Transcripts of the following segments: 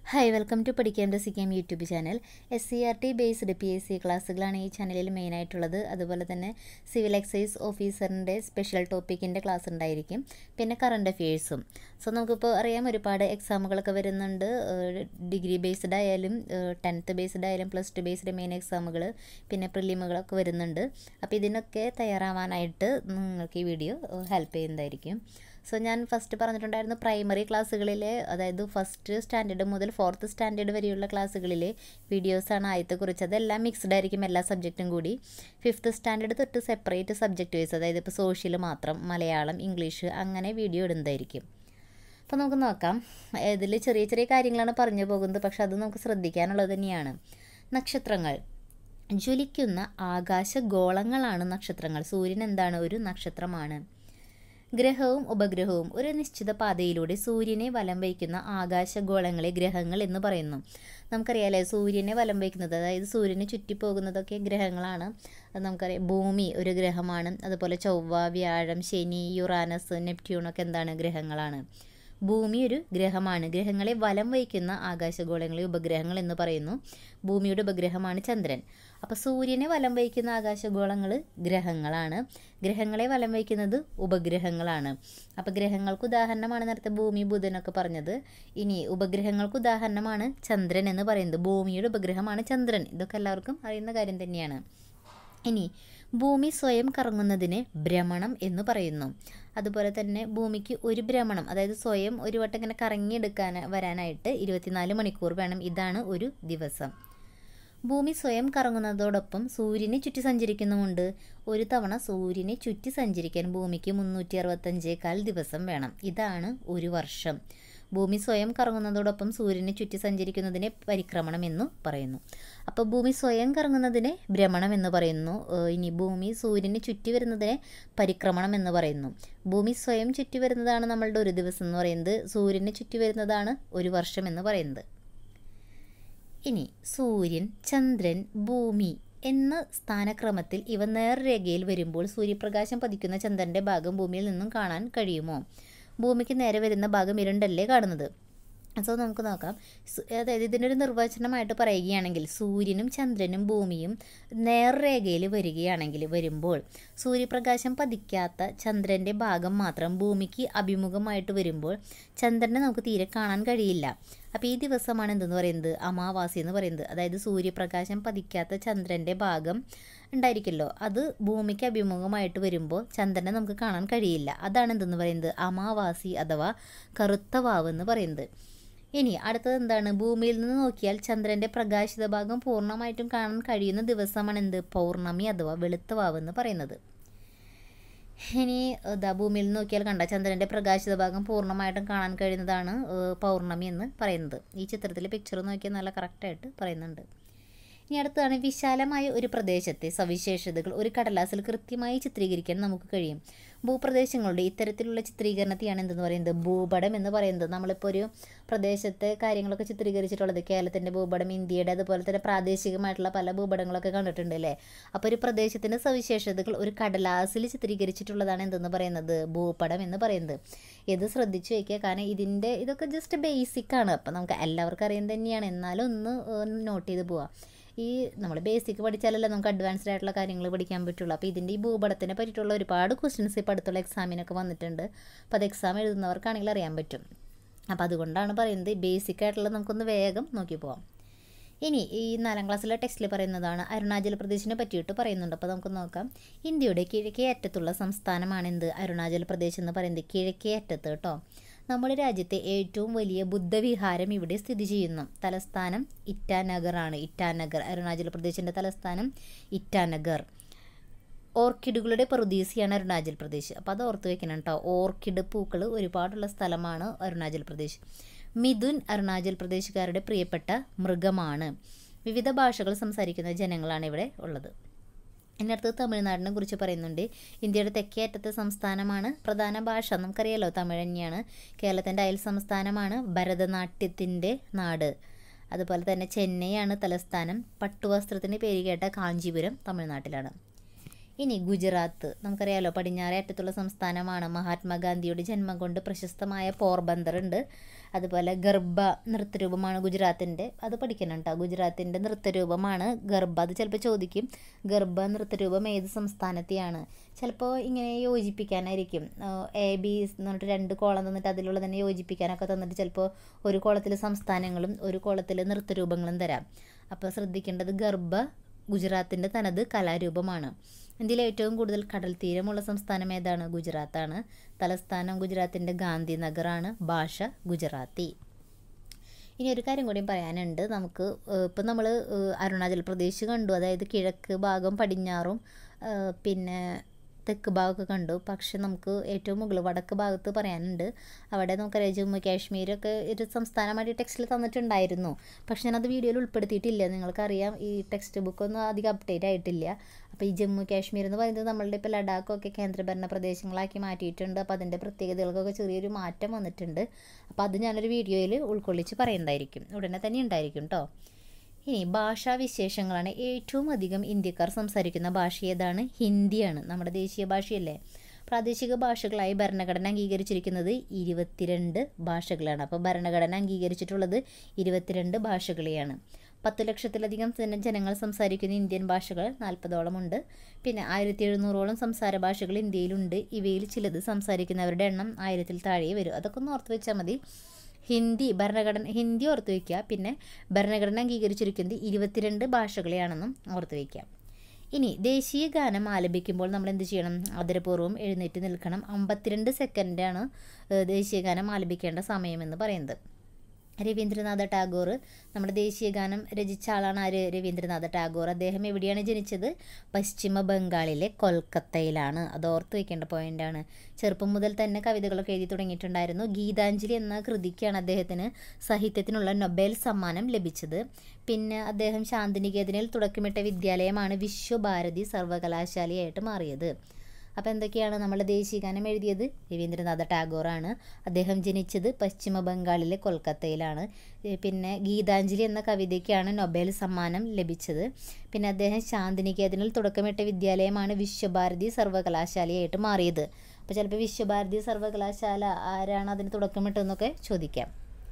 hi welcome to പഠിക്കേണ്ട സിക്കാം YouTube channel S C R T based P S C ക്ലാസ്സുകളാണ് ഈ ചാനലിൽ മെയിനായിട്ടുള്ളത് അതുപോലെ തന്നെ സിവിൽ എക്സൈസ് ഓഫീസറിൻ്റെ സ്പെഷ്യൽ ടോപ്പിക്കിൻ്റെ ക്ലാസ് ഉണ്ടായിരിക്കും പിന്നെ കറണ്ട് അഫയേഴ്സും സോ നമുക്കിപ്പോൾ അറിയാം ഒരുപാട് എക്സാമുകളൊക്കെ വരുന്നുണ്ട് ഡിഗ്രി ബേസ്ഡ് ആയാലും ടെൻത്ത് ബേസ്ഡ് ആയാലും പ്ലസ് ടു ബേസ്ഡ് മെയിൻ എക്സാമുകൾ പിന്നെ പ്രിലിമുകളൊക്കെ വരുന്നുണ്ട് അപ്പോൾ ഇതിനൊക്കെ തയ്യാറാവാനായിട്ട് നിങ്ങൾക്ക് ഈ വീഡിയോ ഹെൽപ്പ് ചെയ്യുന്നതായിരിക്കും സോ ഞാൻ ഫസ്റ്റ് പറഞ്ഞിട്ടുണ്ടായിരുന്നു പ്രൈമറി ക്ലാസ്സുകളിലെ അതായത് ഫസ്റ്റ് സ്റ്റാൻഡേർഡ് മുതൽ ഫോർത്ത് സ്റ്റാൻഡേർഡ് വരെയുള്ള ക്ലാസ്സുകളിലെ വീഡിയോസാണ് ആദ്യത്തെ കുറിച്ച് അതെല്ലാം മിക്സ്ഡ് ആയിരിക്കും എല്ലാ സബ്ജക്റ്റും കൂടി ഫിഫ്ത്ത് സ്റ്റാൻഡേർഡ് തൊട്ട് സെപ്പറേറ്റ് സബ്ജക്റ്റ് വൈസ് അതായത് ഇപ്പോൾ സോഷ്യൽ മാത്രം മലയാളം ഇംഗ്ലീഷ് അങ്ങനെ വീഡിയോ ഇടുന്നതായിരിക്കും അപ്പോൾ നമുക്ക് നോക്കാം ഇതിൽ ചെറിയ ചെറിയ കാര്യങ്ങളാണ് പറഞ്ഞു പോകുന്നത് പക്ഷെ അത് നമുക്ക് ശ്രദ്ധിക്കാനുള്ളത് തന്നെയാണ് നക്ഷത്രങ്ങൾ ജ്വലിക്കുന്ന ആകാശഗോളങ്ങളാണ് നക്ഷത്രങ്ങൾ സൂര്യൻ എന്താണ് ഒരു നക്ഷത്രമാണ് ഗ്രഹവും ഉപഗ്രഹവും ഒരു നിശ്ചിത പാതയിലൂടെ സൂര്യനെ വലം വയ്ക്കുന്ന ആകാശഗോളങ്ങളെ ഗ്രഹങ്ങൾ എന്ന് പറയുന്നു നമുക്കറിയാലേ സൂര്യനെ വലം വയ്ക്കുന്നത് അതായത് സൂര്യനെ ചുറ്റിപ്പോകുന്നതൊക്കെ ഗ്രഹങ്ങളാണ് നമുക്കറിയാം ഭൂമി ഒരു ഗ്രഹമാണ് അതുപോലെ ചൊവ്വ വ്യാഴം ശനി യുറാനസ് നെപ്റ്റ്യൂണൊക്കെ എന്താണ് ഗ്രഹങ്ങളാണ് ഭൂമി ഒരു ഗ്രഹമാണ് ഗ്രഹങ്ങളെ വലം വയ്ക്കുന്ന ആകാശഗോളങ്ങളെ ഉപഗ്രഹങ്ങൾ എന്ന് പറയുന്നു ഭൂമിയുടെ ഉപഗ്രഹമാണ് ചന്ദ്രൻ അപ്പോൾ സൂര്യനെ വലം വയ്ക്കുന്ന ആകാശഗോളങ്ങൾ ഗ്രഹങ്ങളാണ് ഗ്രഹങ്ങളെ വലം വയ്ക്കുന്നത് ഉപഗ്രഹങ്ങളാണ് അപ്പോൾ ഗ്രഹങ്ങൾക്ക് ഉദാഹരണമാണ് നേരത്തെ ഭൂമി ബുധനൊക്കെ പറഞ്ഞത് ഇനി ഉപഗ്രഹങ്ങൾക്ക് ഉദാഹരണമാണ് ചന്ദ്രൻ എന്ന് പറയുന്നത് ഭൂമിയുടെ ഉപഗ്രഹമാണ് ചന്ദ്രൻ ഇതൊക്കെ എല്ലാവർക്കും അറിയുന്ന കാര്യം തന്നെയാണ് ഇനി ഭൂമി സ്വയം കറങ്ങുന്നതിന് ഭ്രമണം എന്ന് പറയുന്നു അതുപോലെ തന്നെ ഭൂമിക്ക് ഒരു ഭ്രമണം അതായത് സ്വയം ഒരു വട്ടം ഇങ്ങനെ കറങ്ങിയെടുക്കാൻ വരാനായിട്ട് ഇരുപത്തിനാല് മണിക്കൂർ വേണം ഇതാണ് ഒരു ദിവസം ഭൂമി സ്വയം കറങ്ങുന്നതോടൊപ്പം സൂര്യനെ ചുറ്റി സഞ്ചരിക്കുന്നുമുണ്ട് ഒരു തവണ സൂര്യനെ ചുറ്റി സഞ്ചരിക്കാൻ ഭൂമിക്ക് മുന്നൂറ്റി അറുപത്തഞ്ചേകാൽ ദിവസം വേണം ഇതാണ് ഒരു വർഷം ഭൂമി സ്വയം കറങ്ങുന്നതോടൊപ്പം സൂര്യനെ ചുറ്റി സഞ്ചരിക്കുന്നതിനെ പരിക്രമണം എന്നു പറയുന്നു അപ്പോൾ ഭൂമി സ്വയം കറങ്ങുന്നതിനെ ഭ്രമണം എന്ന് പറയുന്നു ഇനി ഭൂമി സൂര്യനെ ചുറ്റി വരുന്നതിനെ പരിക്രമണം എന്ന് പറയുന്നു ഭൂമി സ്വയം ചുറ്റി വരുന്നതാണ് നമ്മളുടെ ഒരു ദിവസം എന്ന് പറയുന്നത് സൂര്യനെ ചുറ്റി വരുന്നതാണ് ഒരു വർഷം എന്ന് പറയുന്നത് ഇനി സൂര്യൻ ചന്ദ്രൻ ഭൂമി എന്ന സ്ഥാനക്രമത്തിൽ ഇവ നേർരേഖയിൽ വരുമ്പോൾ സൂര്യപ്രകാശം പതിക്കുന്ന ചന്ദ്രൻ്റെ ഭാഗം ഭൂമിയിൽ നിന്നും കാണാൻ കഴിയുമോ ഭൂമിക്ക് നേരെ വരുന്ന ഭാഗം ഇരുണ്ടല്ലേ കാണുന്നത് സോ നമുക്ക് നോക്കാം അതായത് ഇതിനൊരു നിർവചനമായിട്ട് പറയുകയാണെങ്കിൽ സൂര്യനും ചന്ദ്രനും ഭൂമിയും നേർരേഖയിൽ വരികയാണെങ്കിൽ വരുമ്പോൾ സൂര്യപ്രകാശം പതിക്കാത്ത ചന്ദ്രൻ്റെ ഭാഗം മാത്രം ഭൂമിക്ക് അഭിമുഖമായിട്ട് വരുമ്പോൾ ചന്ദ്രനെ നമുക്ക് തീരെ കാണാൻ കഴിയില്ല അപ്പോൾ ഈ ദിവസമാണ് എന്തെന്ന് പറയുന്നത് അമാവാസി എന്ന് പറയുന്നത് അതായത് സൂര്യപ്രകാശം പതിക്കാത്ത ചന്ദ്രൻ്റെ ഭാഗം ഉണ്ടായിരിക്കുമല്ലോ അത് ഭൂമിക്ക് അഭിമുഖമായിട്ട് വരുമ്പോൾ ചന്ദ്രനെ നമുക്ക് കാണാൻ കഴിയില്ല അതാണ് എന്തെന്ന് പറയുന്നത് അമാവാസി അഥവാ കറുത്ത വാവ് എന്ന് പറയുന്നത് ഇനി അടുത്തത് എന്താണ് ഭൂമിയിൽ നിന്ന് നോക്കിയാൽ ചന്ദ്രൻ്റെ പ്രകാശിത ഭാഗം പൂർണ്ണമായിട്ടും കാണാൻ കഴിയുന്ന ദിവസമാണ് എന്ത് പൗർണമി അഥവാ വെളുത്ത വാവ് എന്ന് പറയുന്നത് ഇനി ഇതാ ഭൂമിയിൽ നിന്ന് നോക്കിയാൽ കണ്ട ചന്ദ്രൻ്റെ പ്രകാശിത ഭാഗം പൂർണ്ണമായിട്ടും കാണാൻ കഴിയുന്നതാണ് പൗർണമി എന്ന് പറയുന്നത് ഈ ചിത്രത്തിലെ പിക്ചർ നോക്കിയാൽ നല്ല കറക്റ്റായിട്ട് പറയുന്നുണ്ട് ഇനി അടുത്തതാണ് വിശാലമായ ഒരു പ്രദേശത്തെ സവിശേഷതകൾ ഒരു കടലാസിൽ കൃത്യമായി ചിത്രീകരിക്കാൻ നമുക്ക് കഴിയും ഭൂപ്രദേശങ്ങളുടെ ഇത്തരത്തിലുള്ള ചിത്രീകരണത്തെയാണ് എന്തെന്ന് പറയുന്നത് ഭൂപടം എന്ന് പറയുന്നത് നമ്മളിപ്പോൾ ഒരു പ്രദേശത്തെ കാര്യങ്ങളൊക്കെ ചിത്രീകരിച്ചിട്ടുള്ളത് കേരളത്തിൻ്റെ ഭൂപടം ഇന്ത്യയുടെ അതുപോലെ തന്നെ പ്രാദേശികമായിട്ടുള്ള പല ഭൂപടങ്ങളൊക്കെ കണ്ടിട്ടുണ്ട് അല്ലേ അപ്പോൾ ഒരു പ്രദേശത്തിൻ്റെ സവിശേഷതകൾ ഒരു കടലാസിൽ ചിത്രീകരിച്ചിട്ടുള്ളതാണ് എന്തെന്ന് പറയുന്നത് ഭൂപടം എന്ന് പറയുന്നത് ഇത് ശ്രദ്ധിച്ചു വയ്ക്കുക കാരണം ഇതിൻ്റെ ഇതൊക്കെ ജസ്റ്റ് ബേസിക് ആണ് അപ്പോൾ നമുക്ക് എല്ലാവർക്കും അറിയാൻ തന്നെയാണ് എന്നാലും ഒന്ന് നോട്ട് ചെയ്ത് പോവാം ഈ നമ്മൾ ബേസിക് പഠിച്ചാലല്ലേ നമുക്ക് അഡ്വാൻസ്ഡ് ആയിട്ടുള്ള കാര്യങ്ങൾ പഠിക്കാൻ പറ്റുള്ളൂ അപ്പോൾ ഇതിൻ്റെ ഈ ഭൂപടത്തിനെ പറ്റിയിട്ടുള്ള ഒരുപാട് ക്വസ്റ്റ്യൻസ് ഇപ്പോൾ അടുത്തുള്ള എക്സാമിനൊക്കെ വന്നിട്ടുണ്ട് അപ്പോൾ അത് എക്സാം എഴുതുന്നവർക്കാണെങ്കിൽ അറിയാൻ പറ്റും അപ്പോൾ അതുകൊണ്ടാണ് പറയുന്നത് ബേസിക് ആയിട്ടുള്ള നമുക്കൊന്ന് വേഗം നോക്കി പോവാം ഇനി ഈ നാലാം ക്ലാസ്സിലെ ടെക്സ്റ്റിൽ പറയുന്നതാണ് അരുണാചൽ പ്രദേശിനെ പറ്റിയിട്ട് പറയുന്നുണ്ട് അപ്പോൾ നമുക്ക് നോക്കാം ഇന്ത്യയുടെ കിഴക്കേ അറ്റത്തുള്ള സംസ്ഥാനമാണ് എന്ത് അരുണാചൽ പ്രദേശ് എന്ന് പറയുന്നത് കിഴക്കേ അറ്റത്ത് കേട്ടോ നമ്മുടെ രാജ്യത്തെ ഏറ്റവും വലിയ ബുദ്ധവിഹാരം ഇവിടെ സ്ഥിതി ചെയ്യുന്നു തലസ്ഥാനം ഇറ്റാനഗർ ആണ് ഇറ്റാനഗർ അരുണാചൽ പ്രദേശിൻ്റെ തലസ്ഥാനം ഇറ്റാനഗർ ഓർക്കിഡുകളുടെ പ്രതീസിയാണ് അരുണാചൽ പ്രദേശ് അപ്പോൾ അത് ഓർത്ത് വെക്കണം കേട്ടോ ഓർക്കിഡ് പൂക്കൾ ഒരുപാടുള്ള സ്ഥലമാണ് അരുണാചൽ പ്രദേശ് മിഥുൻ അരുണാചൽ പ്രദേശുകാരുടെ പ്രിയപ്പെട്ട മൃഗമാണ് വിവിധ ഭാഷകൾ സംസാരിക്കുന്ന ജനങ്ങളാണ് ഇവിടെ ഉള്ളത് ഇനി അടുത്തത് തമിഴ്നാടിനെ കുറിച്ച് പറയുന്നുണ്ട് ഇന്ത്യയുടെ തെക്കേ അറ്റത്തെ സംസ്ഥാനമാണ് പ്രധാന ഭാഷ നമുക്കറിയാലോ തമിഴ് തന്നെയാണ് കേരളത്തിൻ്റെ അയൽ സംസ്ഥാനമാണ് ഭരതനാട്യത്തിൻ്റെ നാട് അതുപോലെ തന്നെ ചെന്നൈയാണ് തലസ്ഥാനം പട്ടുവസ്ത്രത്തിന് പേര് കേട്ട കാഞ്ചീപുരം തമിഴ്നാട്ടിലാണ് ഇനി ഗുജറാത്ത് നമുക്കറിയാലോ പടിഞ്ഞാറേ അറ്റത്തുള്ള സംസ്ഥാനമാണ് മഹാത്മാഗാന്ധിയുടെ ജന്മം കൊണ്ട് പ്രശസ്തമായ പോർബന്ദർ ഉണ്ട് അതുപോലെ ഗർഭ നൃത്തരൂപമാണ് ഗുജറാത്തിൻ്റെ അത് പഠിക്കണം കേട്ടോ ഗുജറാത്തിൻ്റെ നൃത്തരൂപമാണ് ഗർഭ അത് ചിലപ്പോൾ ചോദിക്കും ഗർഭ നൃത്തരൂപം ഏത് സംസ്ഥാനത്തെയാണ് ചിലപ്പോൾ ഇങ്ങനെ യോജിപ്പിക്കാനായിരിക്കും എ ബി എന്ന് പറഞ്ഞിട്ട് രണ്ട് കോളം തന്നിട്ട് അതിലുള്ള തന്നെ യോജിപ്പിക്കാനൊക്കെ തന്നിട്ട് ചിലപ്പോൾ ഒരു കോളത്തിൽ സംസ്ഥാനങ്ങളും ഒരു കോളത്തിൽ നൃത്തരൂപങ്ങളും തരാം അപ്പോൾ ശ്രദ്ധിക്കേണ്ടത് ഗർഭ ഗുജറാത്തിൻ്റെ തനത് കലാരൂപമാണ് ഇന്ത്യയിലെ ഏറ്റവും കൂടുതൽ കടൽ തീരമുള്ള സംസ്ഥാനം ഏതാണ് ഗുജറാത്താണ് തലസ്ഥാനം ഗുജറാത്തിൻ്റെ ഗാന്ധിനഗറാണ് ഭാഷ ഗുജറാത്തി ഇനി ഒരു കാര്യം കൂടി പറയാനുണ്ട് നമുക്ക് ഇപ്പം നമ്മൾ അരുണാചൽ പ്രദേശ് കണ്ടു അതായത് കിഴക്ക് ഭാഗം പടിഞ്ഞാറും പിന്നെ തെക്ക് ഭാഗമൊക്കെ കണ്ടു പക്ഷെ നമുക്ക് ഏറ്റവും മുകളിൽ വടക്ക് ഭാഗത്ത് പറയാനുണ്ട് അവിടെ നമുക്കറിയാം ജമ്മു കാശ്മീരൊക്കെ ഒരു സംസ്ഥാനമായിട്ട് ടെക്സ്റ്റിൽ തന്നിട്ടുണ്ടായിരുന്നു പക്ഷെ ഞാനത് വീഡിയോയിൽ ഉൾപ്പെടുത്തിയിട്ടില്ല നിങ്ങൾക്കറിയാം ഈ ടെക്സ്റ്റ് ബുക്കൊന്നും അധികം അപ്ഡേറ്റ് ആയിട്ടില്ല അപ്പോൾ ഈ ജമ്മു കാശ്മീർ എന്ന് പറയുന്നത് നമ്മളുടെ ഇപ്പോൾ ലഡാക്കൊക്കെ കേന്ദ്രഭരണ പ്രദേശങ്ങളാക്കി മാറ്റിയിട്ടുണ്ട് അപ്പോൾ അതിൻ്റെ പ്രത്യേകതകൾക്കൊക്കെ ചെറിയൊരു മാറ്റം വന്നിട്ടുണ്ട് അപ്പോൾ അത് ഞാനൊരു വീഡിയോയിൽ ഉൾക്കൊള്ളിച്ച് പറയുന്നതായിരിക്കും ഉടനെ തന്നെ ഉണ്ടായിരിക്കും കേട്ടോ ഇനി ഭാഷാവിശേഷങ്ങളാണ് ഏറ്റവും അധികം ഇന്ത്യക്കാർ സംസാരിക്കുന്ന ഭാഷ ഏതാണ് ഹിന്ദിയാണ് നമ്മുടെ ദേശീയ ഭാഷയല്ലേ പ്രാദേശിക ഭാഷകളായി ഭരണഘടന അംഗീകരിച്ചിരിക്കുന്നത് ഇരുപത്തിരണ്ട് ഭാഷകളാണ് അപ്പോൾ ഭരണഘടന അംഗീകരിച്ചിട്ടുള്ളത് ഇരുപത്തിരണ്ട് ഭാഷകളെയാണ് പത്ത് ലക്ഷത്തിലധികം ജനങ്ങൾ സംസാരിക്കുന്ന ഇന്ത്യൻ ഭാഷകൾ നാൽപ്പതോളം ഉണ്ട് പിന്നെ ആയിരത്തി എഴുന്നൂറോളം സംസാര ഭാഷകൾ ഇന്ത്യയിലുണ്ട് ഇവയിൽ ചിലത് സംസാരിക്കുന്നവരുടെ എണ്ണം ആയിരത്തിൽ താഴെ വരും അതൊക്കെ ഒന്ന് ഓർത്ത് വെച്ചാൽ മതി ഹിന്ദി ഭരണഘടന ഹിന്ദി ഓർത്ത് വയ്ക്കുക പിന്നെ ഭരണഘടന അംഗീകരിച്ചിരിക്കുന്നത് ഇരുപത്തിരണ്ട് ഭാഷകളെയാണെന്നും ഓർത്ത് വയ്ക്കുക ഇനി ദേശീയ ഗാനം ആലപിക്കുമ്പോൾ നമ്മൾ എന്ത് ചെയ്യണം ആദരപൂർവ്വം എഴുന്നേറ്റ് നിൽക്കണം അമ്പത്തിരണ്ട് സെക്കൻഡാണ് ദേശീയ ഗാനം ആലപിക്കേണ്ട സമയമെന്ന് പറയുന്നത് രവീന്ദ്രനാഥ ടാഗോർ നമ്മുടെ ദേശീയ ഗാനം രചിച്ച ആളാണ് ആര് രവീന്ദ്രനാഥ ടാഗോർ അദ്ദേഹം എവിടെയാണ് ജനിച്ചത് പശ്ചിമ ബംഗാളിലെ കൊൽക്കത്തയിലാണ് അത് ഓർത്ത് വയ്ക്കേണ്ട പോയിന്റാണ് ചെറുപ്പം മുതൽ തന്നെ കവിതകളൊക്കെ എഴുതി തുടങ്ങിയിട്ടുണ്ടായിരുന്നു ഗീതാഞ്ജലി എന്ന കൃതിക്കാണ് അദ്ദേഹത്തിന് സാഹിത്യത്തിനുള്ള നൊബേൽ സമ്മാനം ലഭിച്ചത് പിന്നെ അദ്ദേഹം ശാന്തിനികേതനിൽ തുടക്കമിട്ട വിദ്യാലയമാണ് വിശ്വഭാരതി സർവകലാശാലയായിട്ട് മാറിയത് അപ്പോൾ എന്തൊക്കെയാണ് നമ്മുടെ ദേശീയഗാനം എഴുതിയത് രവീന്ദ്രനാഥ ടാഗോറാണ് അദ്ദേഹം ജനിച്ചത് പശ്ചിമ ബംഗാളിലെ കൊൽക്കത്തയിലാണ് പിന്നെ ഗീതാഞ്ജലി എന്ന കവിതയ്ക്കാണ് നൊബേൽ സമ്മാനം ലഭിച്ചത് പിന്നെ അദ്ദേഹം ശാന്തിനികേതനിൽ തുടക്കമിട്ട വിദ്യാലയമാണ് വിശ്വഭാരതി സർവകലാശാലയായിട്ട് മാറിയത് അപ്പോൾ ചിലപ്പോൾ വിശ്വഭാരതി സർവകലാശാല ആരാണ് അതിന് തുടക്കമിട്ടതെന്നൊക്കെ ചോദിക്കാം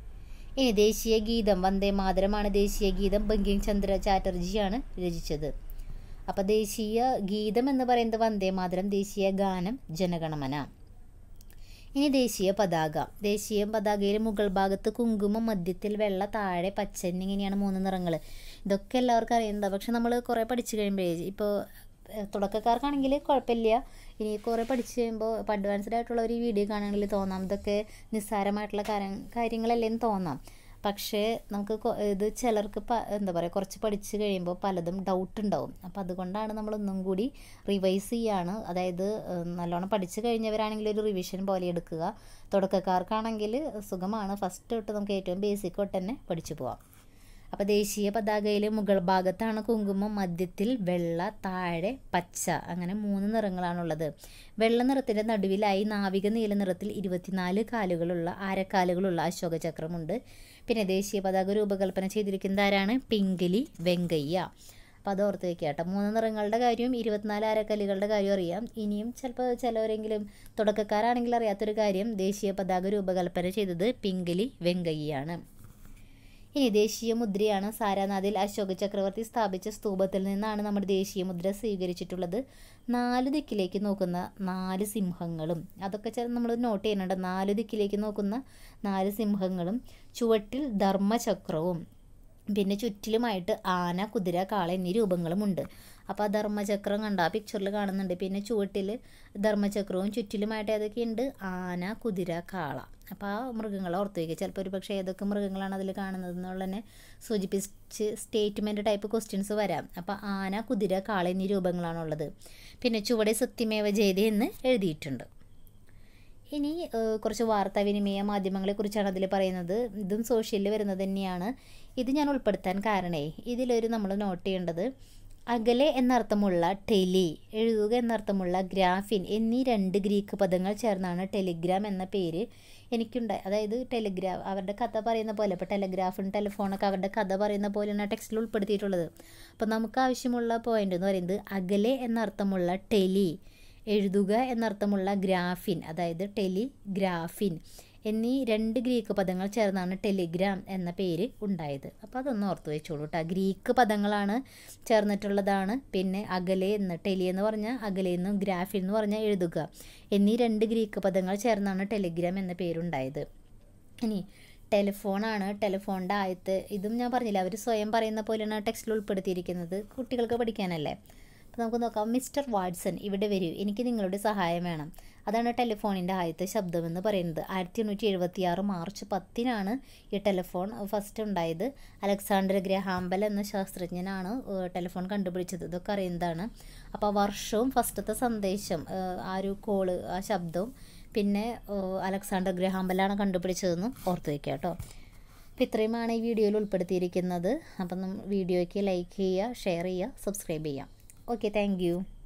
ഇനി ദേശീയ ഗീതം വന്ദേ മാതരമാണ് ദേശീയ ഗീതം ബങ്കിം ചന്ദ്ര ചാറ്റർജിയാണ് രചിച്ചത് അപ്പോൾ ദേശീയ ഗീതം എന്ന് പറയുന്നത് വന്ദേ മാതരം ദേശീയ ഗാനം ജനഗണമന ഇനി ദേശീയ പതാക ദേശീയ പതാകയിൽ മുകൾ ഭാഗത്ത് കുങ്കുമം മധ്യത്തിൽ വെള്ള താഴെ പച്ച എന്നിങ്ങനെയാണ് മൂന്ന് നിറങ്ങൾ ഇതൊക്കെ എല്ലാവർക്കും അറിയുന്നതാണ് പക്ഷെ നമ്മൾ കുറേ പഠിച്ചു കഴിയുമ്പോഴേ ഇപ്പോൾ തുടക്കക്കാർക്കാണെങ്കിൽ കുഴപ്പമില്ല ഇനി കുറേ പഠിച്ചു കഴിയുമ്പോൾ ഇപ്പോൾ അഡ്വാൻസ്ഡ് ആയിട്ടുള്ള ഒരു വീഡിയോ കാണുകയാണെങ്കിൽ തോന്നാം ഇതൊക്കെ നിസ്സാരമായിട്ടുള്ള കാര്യം കാര്യങ്ങളല്ലേന്ന് തോന്നാം പക്ഷേ നമുക്ക് ഇത് ചിലർക്ക് എന്താ പറയുക കുറച്ച് പഠിച്ച് കഴിയുമ്പോൾ പലതും ഡൗട്ട് ഉണ്ടാവും അപ്പോൾ അതുകൊണ്ടാണ് നമ്മൾ ഒന്നും കൂടി റിവൈസ് ചെയ്യാണ് അതായത് നല്ലോണം പഠിച്ചു കഴിഞ്ഞവരാണെങ്കിൽ ഒരു റിവിഷൻ പോലെ എടുക്കുക തുടക്കക്കാർക്കാണെങ്കിൽ സുഖമാണ് ഫസ്റ്റ് തൊട്ട് നമുക്ക് ഏറ്റവും ബേസിക് തൊട്ട് തന്നെ പഠിച്ചു പോവാം അപ്പോൾ ദേശീയ പതാകയിൽ മുകൾ ഭാഗത്താണ് കുങ്കുമം മധ്യത്തിൽ വെള്ള താഴെ പച്ച അങ്ങനെ മൂന്ന് നിറങ്ങളാണുള്ളത് വെള്ള നിറത്തിൻ്റെ നടുവിലായി നാവിക നീല നിറത്തിൽ ഇരുപത്തിനാല് കാലുകളുള്ള ആരക്കാലുകളുള്ള അശോക ചക്രമുണ്ട് പിന്നെ ദേശീയ പതാക രൂപകൽപ്പന ചെയ്തിരിക്കുന്നത് ആരാണ് പിങ്കിലി വെങ്കയ്യ അപ്പോൾ അത് ഓർത്ത് വയ്ക്കുക കേട്ടോ മൂന്ന് നിറങ്ങളുടെ കാര്യവും ഇരുപത്തിനാല് അരക്കല്ലുകളുടെ കാര്യവും അറിയാം ഇനിയും ചിലപ്പോൾ ചിലവരെങ്കിലും തുടക്കക്കാരാണെങ്കിൽ അറിയാത്തൊരു കാര്യം ദേശീയ പതാക രൂപകൽപ്പന ചെയ്തത് പിങ്കിലി വെങ്കയ്യാണ് ഇനി ദേശീയ മുദ്രയാണ് സാരാനാഥിൽ അശോക ചക്രവർത്തി സ്ഥാപിച്ച സ്തൂപത്തിൽ നിന്നാണ് നമ്മുടെ ദേശീയ മുദ്ര സ്വീകരിച്ചിട്ടുള്ളത് നാല് ദിക്കിലേക്ക് നോക്കുന്ന നാല് സിംഹങ്ങളും അതൊക്കെ ചില നമ്മൾ നോട്ട് ചെയ്യുന്നുണ്ട് നാല് ദിക്കിലേക്ക് നോക്കുന്ന നാല് സിംഹങ്ങളും ചുവട്ടിൽ ധർമ്മചക്രവും പിന്നെ ചുറ്റിലുമായിട്ട് ആന കുതിര കാള എന്നീ രൂപങ്ങളുമുണ്ട് അപ്പോൾ ആ ധർമ്മചക്രം കണ്ട ആ പിക്ചറിൽ കാണുന്നുണ്ട് പിന്നെ ചുവട്ടിൽ ധർമ്മചക്രവും ചുറ്റിലുമായിട്ട് ഏതൊക്കെയുണ്ട് ആന കുതിര കാള അപ്പോൾ ആ മൃഗങ്ങളെ ഓർത്ത് വയ്ക്കുക ചിലപ്പോൾ ഒരു പക്ഷേ ഏതൊക്കെ മൃഗങ്ങളാണ് അതിൽ കാണുന്നത് എന്നുള്ളതിനെ സൂചിപ്പിച്ച് സ്റ്റേറ്റ്മെൻറ്റ് ടൈപ്പ് ക്വസ്റ്റ്യൻസ് വരാം അപ്പോൾ ആന കുതിര കാള എന്നീ രൂപങ്ങളാണുള്ളത് പിന്നെ ചുവടെ സത്യമേവ ജയതേ എന്ന് എഴുതിയിട്ടുണ്ട് ഇനി കുറച്ച് വാർത്താവിനിമയ മാധ്യമങ്ങളെക്കുറിച്ചാണ് അതിൽ പറയുന്നത് ഇതും സോഷ്യലിൽ വരുന്നത് തന്നെയാണ് ഇത് ഞാൻ ഉൾപ്പെടുത്താൻ കാരണേ ഇതിലൊരു നമ്മൾ നോട്ട് ചെയ്യേണ്ടത് അകലെ എന്നർത്ഥമുള്ള ടെലി എഴുതുക എന്നർത്ഥമുള്ള ഗ്രാഫിൻ എന്നീ രണ്ട് ഗ്രീക്ക് പദങ്ങൾ ചേർന്നാണ് ടെലിഗ്രാം എന്ന പേര് എനിക്കുണ്ടായി അതായത് ടെലിഗ്രാഫ് അവരുടെ കഥ പറയുന്ന പോലെ ഇപ്പോൾ ടെലിഗ്രാഫും ടെലിഫോണൊക്കെ അവരുടെ കഥ പറയുന്ന പോലെയാണ് ടെക്സ്റ്റിൽ ഉൾപ്പെടുത്തിയിട്ടുള്ളത് അപ്പോൾ നമുക്ക് ആവശ്യമുള്ള പോയിന്റ് എന്ന് പറയുന്നത് അകലെ എന്നർത്ഥമുള്ള ടെലി എഴുതുക എന്നർത്ഥമുള്ള ഗ്രാഫിൻ അതായത് ടെലിഗ്രാഫിൻ എന്നീ രണ്ട് ഗ്രീക്ക് പദങ്ങൾ ചേർന്നാണ് ടെലിഗ്രാം എന്ന പേര് ഉണ്ടായത് അപ്പോൾ അതൊന്ന് ഓർത്ത് വെച്ചോളൂ കേട്ടോ ഗ്രീക്ക് പദങ്ങളാണ് ചേർന്നിട്ടുള്ളതാണ് പിന്നെ അകലെ എന്ന് ടെലി എന്ന് പറഞ്ഞാൽ അകലെ എന്നും ഗ്രാഫിൽ എന്ന് പറഞ്ഞാൽ എഴുതുക എന്നീ രണ്ട് ഗ്രീക്ക് പദങ്ങൾ ചേർന്നാണ് ടെലിഗ്രാം എന്ന പേരുണ്ടായത് ഇനി ടെലിഫോണാണ് ടെലിഫോണിൻ്റെ ആയത്ത് ഇതും ഞാൻ പറഞ്ഞില്ല അവർ സ്വയം പറയുന്ന പോലെയാണ് ടെക്സ്റ്റിൽ ഉൾപ്പെടുത്തിയിരിക്കുന്നത് കുട്ടികൾക്ക് പഠിക്കാനല്ലേ അപ്പോൾ നമുക്ക് നോക്കാം മിസ്റ്റർ വാട്സൺ ഇവിടെ വരൂ എനിക്ക് നിങ്ങളുടെ സഹായം വേണം അതാണ് ടെലിഫോണിൻ്റെ ആദ്യത്തെ ശബ്ദമെന്ന് പറയുന്നത് ആയിരത്തി എണ്ണൂറ്റി എഴുപത്തി ആറ് മാർച്ച് പത്തിനാണ് ഈ ടെലിഫോൺ ഫസ്റ്റ് ഉണ്ടായത് അലക്സാണ്ടർ ഗ്രഹാംബൽ എന്ന ശാസ്ത്രജ്ഞനാണ് ഏഹ്, ടെലിഫോൺ കണ്ടുപിടിച്ചത് ഇതൊക്കെ അറിയുന്നതാണ് അപ്പോൾ വർഷവും ഫസ്റ്റത്തെ സന്ദേശം ഏഹ്, ആ ഒരു കോള് ആ ശബ്ദവും പിന്നെ ഏഹ്, അലക്സാണ്ടർ ഗ്രഹാംബലാണ് കണ്ടുപിടിച്ചതെന്നും ഓർത്ത് വയ്ക്കുക കേട്ടോ അപ്പോൾ ഇത്രയുമാണ് ഈ വീഡിയോയിൽ ഉൾപ്പെടുത്തിയിരിക്കുന്നത് അപ്പം വീഡിയോയ്ക്ക് ലൈക്ക് ചെയ്യുക ഷെയർ ചെയ്യുക സബ്സ്ക്രൈബ് ചെയ്യുക ഓക്കെ താങ്ക്